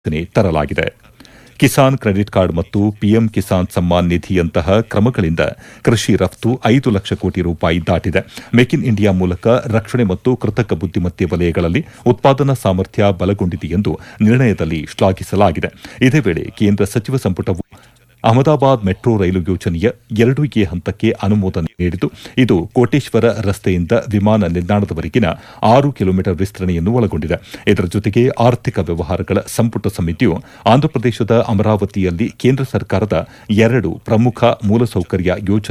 ಘೋಷಣೆ ತರಲಾಗಿದೆ Kisan credit card ಮತ್ತು ಪಿಎಂ ಕಿಸಾನ್ ಸಮ್ಮಾನ್ ನಿಧಿಯಂತಹ ಕ್ರಮಗಳಿಂದ ಕೃಷಿ ರಫ್ತು ಐದು ಲಕ್ಷ ಕೋಟಿ ರೂಪಾಯಿ ದಾಟಿದೆ ಮೇಕ್ ಇನ್ ಇಂಡಿಯಾ ಮೂಲಕ ರಕ್ಷಣೆ ಮತ್ತು ಕೃತಕ ಬುದ್ದಿಮತ್ತೆ ವಲಯಗಳಲ್ಲಿ ಉತ್ಪಾದನಾ ಸಾಮರ್ಥ್ಯ ಬಲಗೊಂಡಿದೆ ಎಂದು ನಿರ್ಣಯದಲ್ಲಿ ಶ್ಲಾಘಿಸಲಾಗಿದೆ ಇದೇ ವೇಳೆ ಕೇಂದ್ರ ಸಚಿವ ಸಂಪುಟವು ಅಹಮದಾಬಾದ್ ಮೆಟ್ರೋ ರೈಲು ಯೋಜನೆಯ ಎರಡು ಎ ಹಂತಕ್ಕೆ ಅನುಮೋದನೆ ನೀಡಿದ್ದು ಇದು ಕೋಟೇಶ್ವರ ರಸ್ತೆಯಿಂದ ವಿಮಾನ ನಿಲ್ದಾಣದವರೆಗಿನ ಆರು ಕಿಲೋಮೀಟರ್ ವಿಸ್ತರಣೆಯನ್ನು ಒಳಗೊಂಡಿದೆ ಇದರ ಜೊತೆಗೆ ಆರ್ಥಿಕ ವ್ಯವಹಾರಗಳ ಸಂಪುಟ ಸಮಿತಿಯು ಆಂಧ್ರಪ್ರದೇಶದ ಅಮರಾವತಿಯಲ್ಲಿ ಕೇಂದ್ರ ಸರ್ಕಾರದ ಎರಡು ಪ್ರಮುಖ ಮೂಲಸೌಕರ್ಯ ಯೋಜನೆ